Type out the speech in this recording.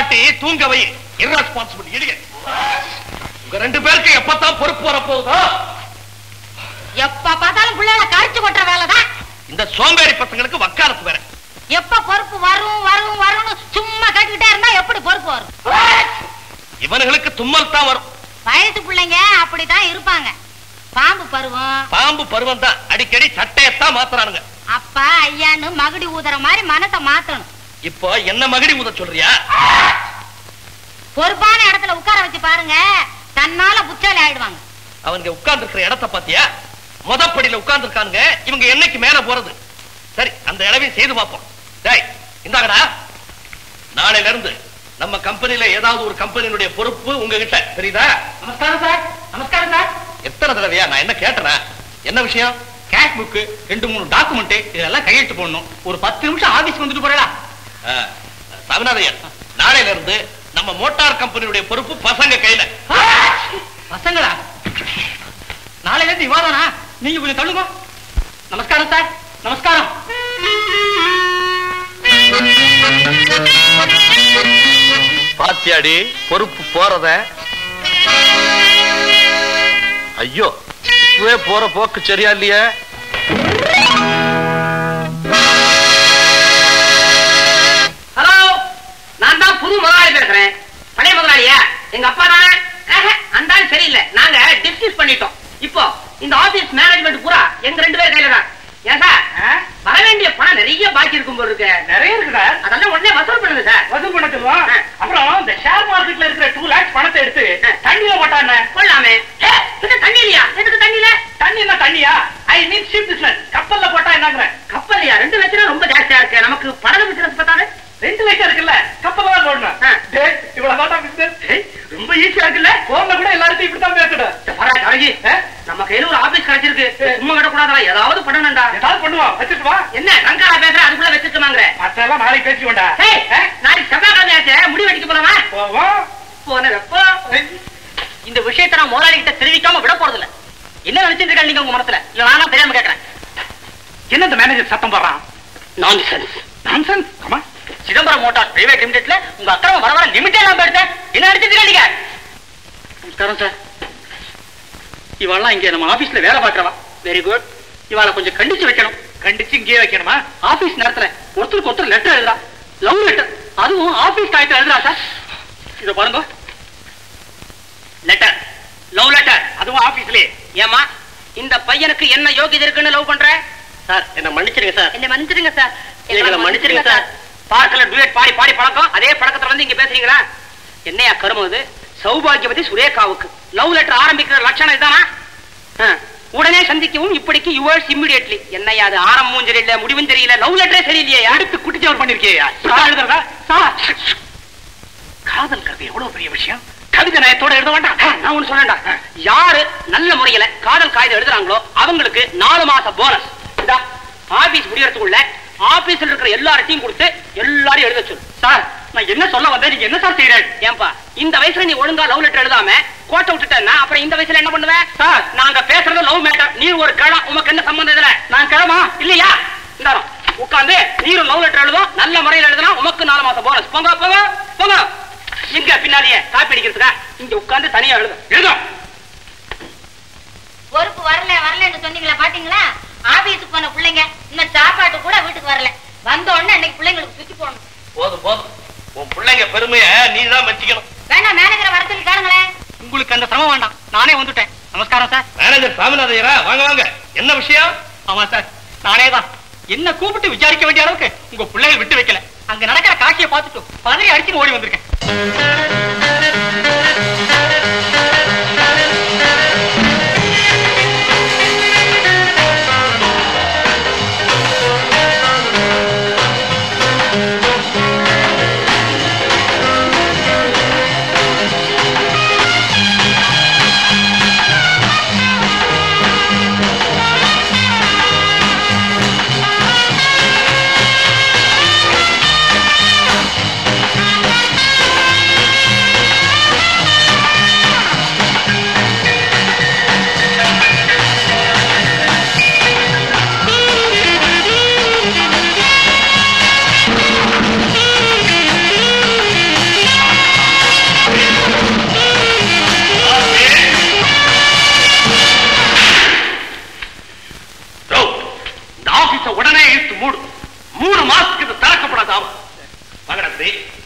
தாளாட்டி தூங்க வை irresponsible idiot உங்க ரெண்டு பேருக்கு எப்பதான் பொறுப்பு வரப்போகுதோ எப்ப பார்த்தாலும் பிள்ளைகளை கரைச்சு கொட்டுற வேலைதான் இந்த சோம்பேறி பசங்களுக்கு வக்காலத்து வேற எப்ப பொறுப்பு வரும் வரும் வரும்னு சும்மா கேட்டுக்கிட்டே இருந்தா எப்படி பொறுப்பு வரும் இவனுங்களுக்கு தும்மல் தான் வரும் வயசு பிள்ளைங்க அப்படித்தான் இருப்பாங்க பாம்பு பருவம் பாம்பு பருவம் தான் அடிக்கடி சட்டையத்தான் மாத்துறானுங்க அப்பா ஐயான்னு மகுடி ஊதுற மாதிரி மனசை மாத்தணும் இப்போ என்ன மகிடி ஊத சொல்றியா பொறுப்பான இடத்துல உட்கார வச்சு பாருங்க தன்னால புத்தாலி ஆயிடுவாங்க அவங்க உட்கார்ந்து இருக்கிற இடத்த பாத்தியா முதப்படியில உட்கார்ந்து இருக்கானுங்க இவங்க என்னைக்கு மேல போறது சரி அந்த இடவையும் செய்து பார்ப்போம் டேய் இந்தாங்கடா நாளையில இருந்து நம்ம கம்பெனில ஏதாவது ஒரு கம்பெனியினுடைய பொறுப்பு உங்ககிட்ட தெரியுதா நமஸ்காரம் சார் நமஸ்காரம் சார் எத்தனை தடவையா நான் என்ன கேட்டேனா என்ன விஷயம் கேஷ் புக் ரெண்டு மூணு டாக்குமெண்ட் இதெல்லாம் கையெழுத்து போடணும் ஒரு பத்து நிமிஷம் ஆபீஸ்க்கு வந்துட்டு போறடா ஆ, சாமிநாதையன் நாளையில இருந்து நம்ம மோட்டார் கம்பெனியுடைய பொறுப்பு பசங்க கையில பசங்களா நாளையில இருந்து விவாதனா நீங்க கொஞ்சம் தள்ளுங்க நமஸ்காரம் சார் நமஸ்காரம் பாத்தியாடி பொறுப்பு போறத ஐயோ இப்பவே போற போக்கு சரியா இல்லையே ஹலோ நான் தான் புது முதலாளி பேசுறேன் பழைய முதலாளியா எங்க அப்பா தானே ஆஹா, அந்த ஆள் சரியில்லை நாங்க டிஸ்கஸ் பண்ணிட்டோம் இப்போ இந்த ஆபீஸ் மேனேஜ்மெண்ட் பூரா எங்க ரெண்டு பேர் கையில தான் ஏன் சார் வர வேண்டிய பணம் நிறைய பாக்கி இருக்கும் போல இருக்கு நிறைய இருக்குடா அதெல்லாம் உடனே வசூல் பண்ணுங்க சார் வசூல் பண்ண சொல்லுவோம் அப்புறம் இந்த ஷேர் மார்க்கெட்ல இருக்கிற டூ லேக்ஸ் பணத்தை எடுத்து தண்ணியில போட்டானே கொள்ளாமே ஏ, இது தண்ணி இல்லையா எதுக்கு தண்ணி இல்ல தண்ணி என்ன தண்ணியா ஐ மீன் ஷிப் பிசினஸ் கப்பல்ல போட்டா என்னங்கிற கப்பல்லையா ரெண்டு லட்சம் ரொம்ப ஜாஸ்தியா இருக்கு நமக்கு படகு பிசினஸ் பார்த்தாரு ரெண்டு லட்சம் இருக்குல்ல கப்பல்ல தான் போடணும் ஆ. டேய், இவ்வளவு தான் பிசினஸ் ரொம்ப ஈஸியா இருக்குல்ல போன்ல கூட எல்லார்ட்டையும் இப்படித்தான் பேசணும் இந்த பரா, ஜானகி, நம்ம கையில ஒரு ஆபீஸ் கிடைச்சிருக்கு சும்மா விடக்கூடாதா ஏதாவது பண்ணணும்டா ஏதாவது பண்ணுவோம் வச்சுட்டு வா என்ன ரங்காரா பேசுற அதுக்குள்ள வச்சிருக்கமாங்கிற மத்தெல்லாம் நாளைக்கு பேசிக்கோண்டா ஏய், நாளைக்கு செவ்வாய்க்கிழமை ஆச்சே முடி வெட்டிக்க போலாமா போவோம் போன வெப்போ இந்த விஷயத்தை நான் முதலாளி கிட்ட தெரிவிக்காம விட போறது இல்ல என்ன நினைச்சிட்டு இருக்க நீங்க உங்க மனசுல இல்ல நான் தெரியாம கேக்குறேன் என்ன இந்த மேனேஜர் சத்தம் போடுறான் நான்சென்ஸ் நான்சென்ஸ் ஆமா சிதம்பரம் மோட்டார் பிரைவேட் லிமிடெட்ல உங்க அக்கிரமம் வர வர லிமிட்டே இல்லாம எடுத்தேன் என்ன நினைச்சிட்டு இருக்க நீங்க நமஸ்காரம் சார் இவெல்லாம் இங்க நம்ம ஆபீஸ்ல வேலை பாக்குறவா வெரி குட் இவாளை கொஞ்சம் கண்டிச்சு வைக்கணும் கண்டிச்சு இங்கேயே வைக்கணுமா ஆபீஸ் நேரத்துல ஒருத்தருக்கு ஒருத்தர் லெட்டர் எழுதுறா லவ் லெட்டர் அதுவும் ஆபீஸ் காயத்துல எழுதுறா சார் இத பாருங்க லெட்டர் லவ் லெட்டர் அதுவும் ஆபீஸ்லயே ஏமா இந்த பையனுக்கு என்ன யோகியதை இருக்குன்னு லவ் பண்ற சார் என்ன மன்னிச்சிருங்க சார் என்ன மன்னிச்சிடுங்க சார் எங்களை மன்னிச்சிருங்க சார் பார்க்கல டுயட் பாடி பாடி பழக்கம் அதே பழக்கத்துல வந்து இங்க பேசுறீங்களா என்னையா கருமம் இது சௌபாகியவதி சுரேகாவுக்கு லவ் லெட்டர் ஆரம்பிக்கிற லட்சணம் இதுதானா ஆ, உடனே சந்திக்கவும் இப்படிக்கு யுவர்ஸ் இம்மிடியட்லி என்னையா அது ஆரம்பமும் சரியில்லை முடிவும் தெரியல லவ் லெட்டரே சரியில்லையா அடுத்து குட்டிச்சவர் பண்ணிருக்கியா சார் எழுதுறதா சார் காதல்ங்கிறது எவ்வளவு பெரிய விஷயம் கவிதை நயத்தோட எழுத வேண்டாம் நான் ஒண்ணு சொல்றேன்டா யாரு நல்ல முறையில காதல் காகிதம் எழுதுறாங்களோ அவங்களுக்கு நாலு மாசம் போனஸ் இதா ஆபீஸ் முடியறதுக்குள்ள ஆபீஸ்ல இருக்கிற எல்லார்ட்டையும் கொடுத்து எல்லாரையும் எழுத சொல்லு சார் நான் என்ன சொல்ல வந்தேன் நீங்க என்ன சார் செய்யறேன் ஏன்பா இந்த வயசுல நீ ஒழுங்கா லவ் லெட்டர் எழுதாம கோட்டை விட்டுட்டேன்னா அப்புறம் இந்த வயசுல என்ன பண்ணுவேன் சார் நாங்க பேசுறது லவ் மேட்டர் நீ ஒரு கிழம் உமக்கு என்ன சம்பந்தம் இதுல நான் கிழமா இல்லையா இந்தாரம் உட்கார்ந்து நீரும் லவ் லெட்டர் எழுதும் நல்ல முறையில் எழுதுனா உமக்கு நாலு மாசம் போனஸ் போங்க போங்க போங்க எங்க பின்னாடியே காப்பி அடிக்கிறதுக்கா இங்க உட்கார்ந்து தனியா எழுதும் எழுதும் பொறுப்பு வரல வரலன்னு சொன்னீங்களா பாத்தீங்களா ஆபீஸுக்கு போன பிள்ளைங்க இன்னும் சாப்பாட்டு கூட வீட்டுக்கு வரல வந்த உடனே அன்னைக்கு பிள்ளைங்களுக்கு சுத்தி போடணும் போதும் போதும் உன் பிள்ளைங்க பெருமைய நீ தான் வச்சுக்கணும் வேண்டாம் மேனேஜரை வர சொல்லி காணுங்களேன் உங்களுக்கு அந்த சிரமம் வேண்டாம் நானே வந்துட்டேன் நமஸ்காரம் சார் மேனேஜர் சாமிநாதையரா வாங்க வாங்க என்ன விஷயம் ஆமா சார் நானே தான் என்ன கூப்பிட்டு விசாரிக்க வேண்டிய அளவுக்கு உங்க பிள்ளைகள் விட்டு வைக்கல அங்க நடக்கிற காட்சியை பார்த்துட்டு பதறி அடிச்சு ஓடி வந்திருக்கேன் ஆ இந்த ஆபீஸ உடனே இழுத்து மூடு மூணு மாசத்துக்கு இது திறக்கப்படாது ஆமா மகனத்தை